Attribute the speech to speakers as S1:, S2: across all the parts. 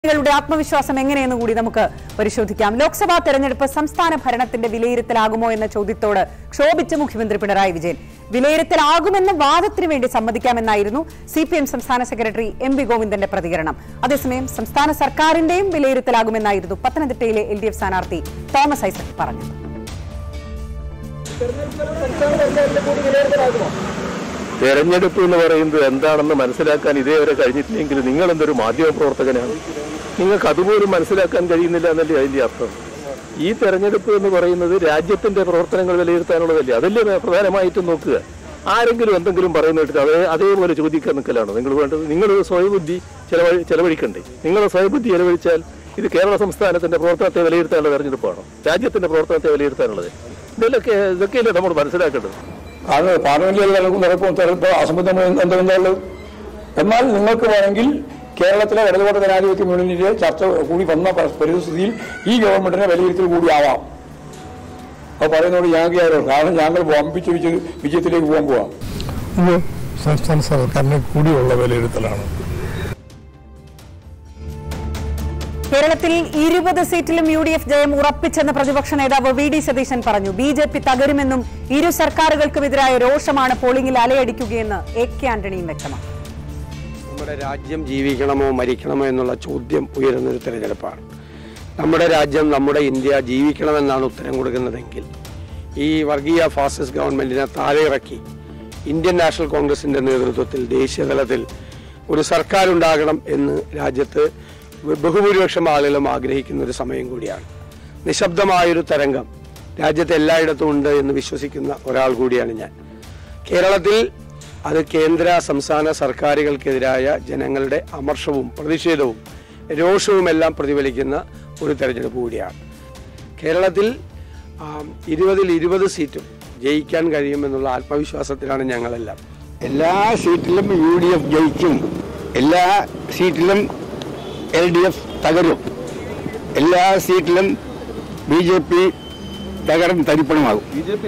S1: യുടെ ആത്മവിശ്വാസം എങ്ങനെയെന്ന് കൂടി നമുക്ക് പരിശോധിക്കാം ലോക്സഭാ തെരഞ്ഞെടുപ്പ് സംസ്ഥാന ഭരണത്തിന്റെ വിലയിരുത്തലാകുമോ എന്ന ചോദ്യത്തോട് ക്ഷോഭിച്ച മുഖ്യമന്ത്രി പിണറായി വിജയൻ വിലയിരുത്തലാകുമെന്ന വാദത്തിന് വേണ്ടി സമ്മതിക്കാമെന്നായിരുന്നു സി പി എം സംസ്ഥാന സെക്രട്ടറി എം വി ഗോവിന്ദന്റെ പ്രതികരണം അതേസമയം സംസ്ഥാന സർക്കാരിന്റെയും വിലയിരുത്തലാകുമെന്നായിരുന്നു പത്തനംതിട്ടയിലെ എൽ ഡി എഫ് സ്ഥാനാർത്ഥി തോമസ് ഐസക് പറഞ്ഞത്
S2: തെരഞ്ഞെടുപ്പ് എന്ന് പറയുന്നത് എന്താണെന്ന് മനസ്സിലാക്കാൻ ഇതേവരെ കഴിഞ്ഞിട്ടില്ലെങ്കിൽ നിങ്ങൾ എന്തൊരു മാധ്യമ പ്രവർത്തകനാണ് നിങ്ങൾക്ക് അതുപോലും മനസ്സിലാക്കാൻ കഴിയുന്നില്ല എന്നല്ലേ അതിന്റെ അർത്ഥം ഈ തെരഞ്ഞെടുപ്പ് എന്ന് പറയുന്നത് രാജ്യത്തിന്റെ പ്രവർത്തനങ്ങൾ വിലയിരുത്താനുള്ളതല്ലേ അതല്ലേ പ്രധാനമായിട്ടും നോക്കുക ആരെങ്കിലും എന്തെങ്കിലും പറയുന്ന കേട്ടിട്ട് അതേ അതേപോലെ ചോദിക്കാൻ നിൽക്കലാണോ നിങ്ങൾ വേണ്ടത് നിങ്ങൾ സ്വയബുദ്ധി ചെലവഴി ചെലവഴിക്കണ്ടേ നിങ്ങൾ സ്വയബുദ്ധി ചെലവഴിച്ചാൽ ഇത് കേരള സംസ്ഥാനത്തിന്റെ പ്രവർത്തനത്തെ വിലയിരുത്താനുള്ള തെരഞ്ഞെടുപ്പാണോ രാജ്യത്തിന്റെ പ്രവർത്തനത്തെ വിലയിരുത്താനുള്ളത് ഇതിലൊക്കെ ഇതൊക്കെയല്ലേ നമ്മൾ മനസ്സിലാക്കേണ്ടത്
S3: കാരണം പാർലമെന്റിൽ നടക്കും നടക്കും തെരഞ്ഞെടുപ്പ് അസംബന്ധം എന്തെന്നുള്ളത് എന്നാൽ നിങ്ങൾക്ക് വേണമെങ്കിൽ കേരളത്തിലെ ഇടതുപക്ഷ ജനാധിപത്യ മുന്നണിയുടെ ചർച്ച കൂടി വന്ന പ- പരിസ്ഥിതിയിൽ ഈ ഗവൺമെന്റിനെ വിലയിരുത്തൽ കൂടി ആവാം അത് പറയുന്നതോട് ഞങ്ങൾക്ക് യാതൊരു- കാരണം ഞങ്ങൾ വമ്പിച്ച് വിജയ വിജയത്തിലേക്ക് പോകാൻ പോവാം
S4: ഇത് സംസ്ഥാന സർക്കാരിനെ കൂടിയുള്ള വിലയിരുത്തലാണ്
S1: കേരളത്തിൽ ഇരുപത് സീറ്റിലും യു ഡി എഫ് ജയം ഉറപ്പിച്ചെന്ന് പ്രതിപക്ഷ നേതാവ് വി ഡി സതീശൻ പറഞ്ഞു ബി ജെ പി തകരുമെന്നും ഇരു സർക്കാരുകൾക്കുമെതിരായ രോഷമാണ് പോളിംഗിൽ അലയടിക്കുകയെന്ന് എ കെ ആന്റണിയും വ്യക്തമാക്കി
S5: നമ്മുടെ രാജ്യം ജീവിക്കണമോ മരിക്കണമോ എന്നുള്ള ചോദ്യം ഉയരുന്നൊരു തിരഞ്ഞെടുപ്പാണ് നമ്മുടെ രാജ്യം നമ്മുടെ ഇന്ത്യ ജീവിക്കണമെന്നാണ് ഉത്തരം കൊടുക്കുന്നതെങ്കിൽ ഈ വർഗീയ ഫാസിസ്റ്റ് ഗവൺമെന്റിനെ താഴെ ഇറക്കി ഇന്ത്യൻ നാഷണൽ കോൺഗ്രസിന്റെ നേതൃത്വത്തിൽ ദേശീയ തലത്തിൽ ഒരു സർക്കാർ ഉണ്ടാകണം എന്ന് രാജ്യത്ത് ബഹുഭൂരിപക്ഷം ആളുകളും ആഗ്രഹിക്കുന്ന ഒരു സമയം കൂടിയാണ് നിശബ്ദമായൊരു തരംഗം രാജ്യത്ത് എല്ലായിടത്തും ഉണ്ട് എന്ന് വിശ്വസിക്കുന്ന ഒരാൾ കൂടിയാണ് ഞാൻ കേരളത്തിൽ അത് കേന്ദ്ര സംസ്ഥാന സർക്കാരുകൾക്കെതിരായ ജനങ്ങളുടെ അമർഷവും പ്രതിഷേധവും രോഷവും എല്ലാം പ്രതിഫലിക്കുന്ന ഒരു തെരഞ്ഞെടുപ്പ് കൂടിയാണ് കേരളത്തിൽ ആം, ഇരുപതിൽ ഇരുപത് സീറ്റും ജയിക്കാൻ കഴിയുമെന്നുള്ള ആത്മവിശ്വാസത്തിലാണ് ഞങ്ങളെല്ലാം
S3: എല്ലാ സീറ്റിലും യു ഡി എഫ് ജയിക്കും എല്ലാ സീറ്റിലും എൽ ഡി എഫ് തകരും എല്ലാ സീറ്റിലും ബി ജെ പി തകർന്ന് തരിപ്പണമാകും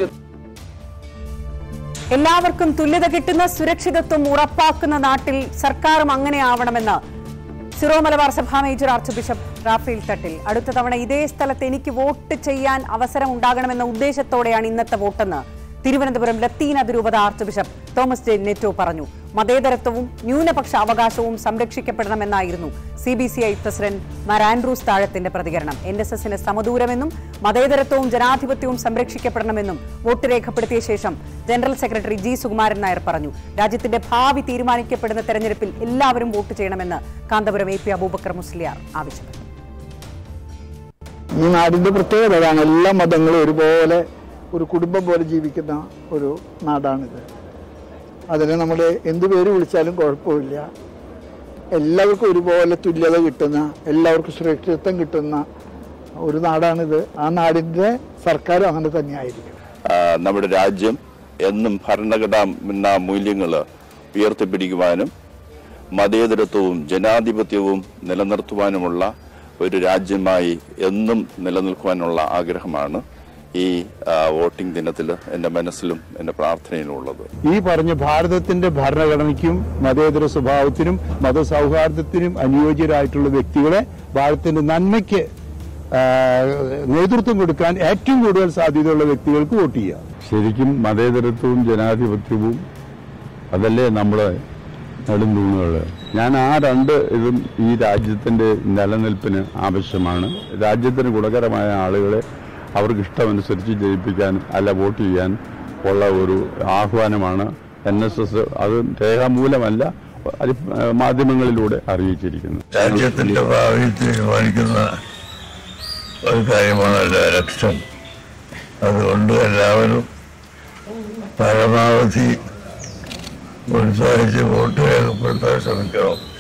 S1: എല്ലാവർക്കും തുല്യത കിട്ടുന്ന സുരക്ഷിതത്വം ഉറപ്പാക്കുന്ന നാട്ടിൽ സർക്കാരും അങ്ങനെ ആവണമെന്ന് Syro Malabar Sabha major archbishop Raphael Thattil അടുത്ത തവണ ഇതേ സ്ഥലത്ത് എനിക്ക് വോട്ട് ചെയ്യാൻ അവസരം ഉണ്ടാകണമെന്ന ഉദ്ദേശത്തോടെയാണ് ഇന്നത്തെ വോട്ടെന്ന് തിരുവനന്തപുരം ലത്തീൻ അതിരൂപത archbishop Thomas J Netto പറഞ്ഞു മതേതരത്വവും ന്യൂനപക്ഷ അവകാശവും സംരക്ഷിക്കപ്പെടണമെന്നായിരുന്നു C B C I president Mar Andrews താഴത്തിന്റെ പ്രതികരണം എൻ എസ് എസിന് സമദൂരമെന്നും മതേതരത്വവും ജനാധിപത്യവും സംരക്ഷിക്കപ്പെടണമെന്നും വോട്ട് രേഖപ്പെടുത്തിയ ശേഷം general secretary G Sukumaran Nair പറഞ്ഞു രാജ്യത്തിന്റെ ഭാവി തീരുമാനിക്കപ്പെടുന്ന തെരഞ്ഞെടുപ്പിൽ എല്ലാവരും വോട്ട് ചെയ്യണമെന്ന് കാന്തപുരം എ പി അബൂബക്കർ മുസ്ലിയാർ ആവശ്യപ്പെട്ടു
S6: ഈ നാടിന്റെ പ്രത്യേകത അതാണ് എല്ലാ മതങ്ങളും ഒരുപോലെ ഒരു കുടുംബം പോലെ ജീവിക്കുന്ന ഒരു നാടാണിത് അതിനെ നമ്മൾ എന്ത് പേര് വിളിച്ചാലും കുഴപ്പമില്ല എല്ലാവർക്കും ഒരുപോലെ തുല്യത കിട്ടുന്ന എല്ലാവർക്കും സുരക്ഷിതത്വം കിട്ടുന്ന ഒരു നാടാണിത് ആ നാടിന്റെ സർക്കാരും അങ്ങനെ തന്നെയായിരിക്കും
S7: ആ, നമ്മുടെ രാജ്യം എന്നും ഭരണഘടനാ മൂല്യങ്ങൾ ഉയർത്തിപ്പിടിക്കുവാനും മതേതരത്വവും ജനാധിപത്യവും നിലനിർത്തുവാനുമുള്ള ഒരു രാജ്യമായി എന്നും നിലനിൽക്കുവാനുള്ള ആഗ്രഹമാണ് ഈ ആ, വോട്ടിംഗ് ദിനത്തിൽ എൻ്റെ മനസ്സിലും എൻ്റെ പ്രാർത്ഥനയിലും ഉള്ളത്
S4: ഈ പറഞ്ഞ ഭാരതത്തിന്റെ ഭരണഘടനയ്ക്കും മതേതര സ്വഭാവത്തിനും മതസൗഹാർദ്ദത്തിനും അനുയോജ്യരായിട്ടുള്ള വ്യക്തികളെ ഭാരതത്തിന്റെ നന്മയ്ക്ക് ആ, നേതൃത്വം കൊടുക്കാൻ ഏറ്റവും കൂടുതൽ സാധ്യതയുള്ള വ്യക്തികൾക്ക് വോട്ട് ചെയ്യുക ശരിക്കും മതേതരത്വവും ജനാധിപത്യവും അതല്ലേ നമ്മുടെ നെടുന്തൂണുകൾ ഞാൻ ആ രണ്ട് ഇതും ഈ രാജ്യത്തിന്റെ നിലനിൽപ്പിന് ആവശ്യമാണ് രാജ്യത്തിന് ഗുണകരമായ ആളുകളെ അവർക്ക് ഇഷ്ടമനുസരിച്ച് ജയിപ്പിക്കാൻ അല്ല വോട്ട് ചെയ്യാൻ ഉള്ള ഒരു ആഹ്വാനമാണ് എൻ എസ് എസ് അത് രേഖാമൂലമല്ല അരി- മാധ്യമങ്ങളിലൂടെ അറിയിച്ചിരിക്കുന്നത്
S8: രാജ്യത്തിന്റെ ഭാവി തീരുമാനിക്കുന്ന ഒരു കാര്യമാണ് ഇലക്ഷൻ അതുകൊണ്ട് എല്ലാവരും പരമാവധി ഉത്സാഹിച്ച് വോട്ട് രേഖപ്പെടുത്താൻ ശ്രമിക്കണം